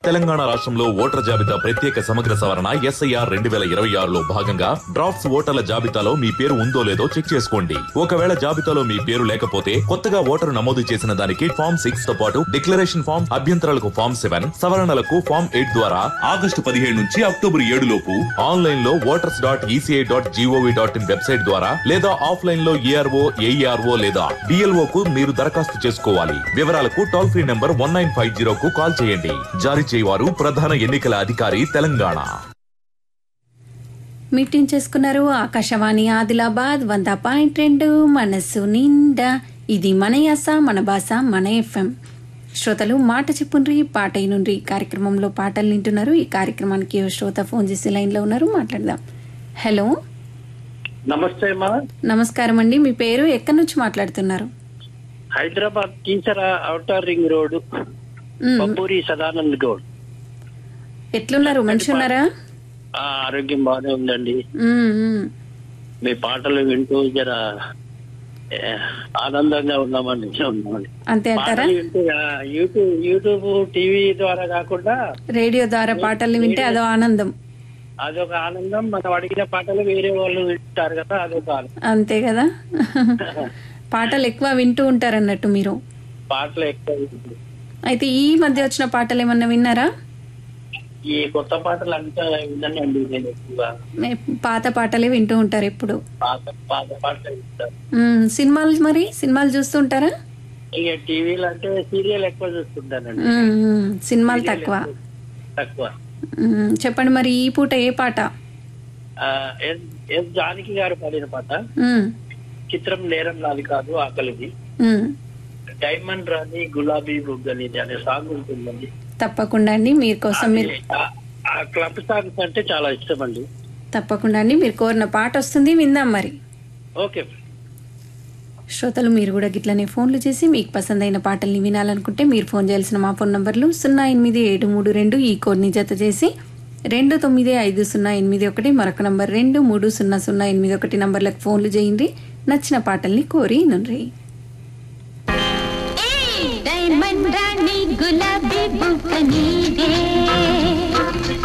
తెలంగాణ రాష్ట్రంలో ఓటర్ జాబితా ప్రత్యేక సమగ్ర సవరణ ఎస్ఐఆర్ రెండు వేల ఇరవై ఆరులో భాగంగా డ్రాఫ్ట్స్ ఓటర్ల జాబితాలో మీ పేరు ఉందో లేదో చెక్ చేసుకోండి ఒకవేళ జాబితాలో మీ పేరు లేకపోతే కొత్తగా ఓటరు నమోదు చేసిన దానికి ఫామ్ సిక్స్ తో పాటు డిక్లరేషన్ ఫామ్ అభ్యంతరాలకు ఫామ్ సెవెన్ సవరణలకు ఫామ్ ఎయిట్ ద్వారా ఆగస్టు పదిహేడు నుంచి అక్టోబర్ ఏడు లోపు ఆన్లైన్ లో voters dot ECI dot GOV dot in website ద్వారా లేదా ఆఫ్లైన్ లో ఏఆర్ఓ ఏఈఆర్ఓ లేదా డిఎల్ఓ కు మీరు దరఖాస్తు చేసుకోవాలి వివరాలకు toll free number one nine five zero కు కాల్ చేయండి జారీ చేయవారు ప్రధాన ఎన్నికల అధికారి తెలంగాణ మీటింగ్ చేసుకున్నారు ఆకాశవాణి ఆదిలాబాద్ వంద పాయింట్ రెండు మనస్సు నిండా ఇది మన యాస మన భాష మన ఎఫ్ఎం శ్రోతలు మాట చెప్పుండ్రి పాట నుండి కార్యక్రమంలో పాటలు వింటున్నారు ఈ కార్యక్రమానికి ఓ శ్రోత ఫోన్ చేసి లైన్లో ఉన్నారు మాట్లాడదాం హలో నమస్తే అమ్మా నమస్కారం అండి మీ పేరు ఎక్కడి నుంచి మాట్లాడుతున్నారు Hyderabad Keesara outer ring road మ్, పప్పూరి సదానంద్ గౌడ్ ఎట్లున్నారు మంచి ఉన్నారా ఆ, ఆరోగ్యం బాగానే ఉందండి మ్, మ్. మీ పాటలు వింటూ జర ఏ, ఆనందంగా ఉన్నామండి ఉన్నామండి అంతే అంటారా పాటలు వింటూ ఆ, యూట్యూబ్ యూట్యూబ్ టీవీ ద్వారా కాకుండా రేడియో ద్వారా పాటలు వింటే అదో ఆనందం అదొక ఆనందం మనం అడిగిన పాటలు వేరే వాళ్ళు వింటారు కదా అదొక ఆనందం అంతే కదా పాటలు ఎక్కువ వింటూ ఉంటారు అన్నట్టు మీరు పాటలు ఎక్కువ వింటూ. అయితే ఈ మధ్య వచ్చిన పాటలు ఏమన్నా విన్నారా ఈ కొత్త పాటలు అంతా విన్నానండి నేను ఎక్కువగా మే- పాత పాటలే వింటూ ఉంటారు ఎప్పుడు పాత పాత పాటలు వింటాను మ్మ్, సినిమాలు మరి సినిమాలు చూస్తూ ఉంటారా ఇక టీవీలో అంటే సీరియల్ ఎక్కువ చూస్తుంటానండి మ్మ్, మ్మ్, సినిమాలు తక్కువ తక్కువ మ్మ్, చెప్పండి మరి ఈ పూట ఏ పాట ఆ, ఎస్ ఎస్ జానకి గారు పాడిన పాట మ్మ్, చిత్రం నేరం నాది కాదు ఆకలిది మ్మ్. డైమండ్ రాని గులాబీ బుగ్గనిది అనే సాంగ్ ఉంటుందండి తప్పకుండా అండి మీరు కోసం మీరు ఆ- ఆ క్లబ్ సాంగ్స్ అంటే చాలా ఇష్టం అండి తప్పకుండా అండి మీరు కోరిన పాట వస్తుంది విందాం మరి ఓకే శ్రోతలు మీరు కూడా గిట్లనే ఫోన్లు చేసి మీకు పసందైన పాటల్ని వినాలనుకుంటే మీరు ఫోన్ చేయాల్సిన మా ఫోన్ నంబర్లు సున్నా ఎనిమిది ఏడు మూడు రెండు ఈ కోడ్ని జత చేసి రెండు తొమ్మిది ఐదు సున్నా ఎనిమిది ఒకటి మరొక నంబర్ రెండు మూడు సున్నా సున్నా ఎనిమిది ఒకటి నంబర్లకు ఫోన్లు చేయండి నచ్చిన పాటల్ని కోరి నుండ్రి డైమండ్ రాణి గులాబీ బుగ్గ నీదే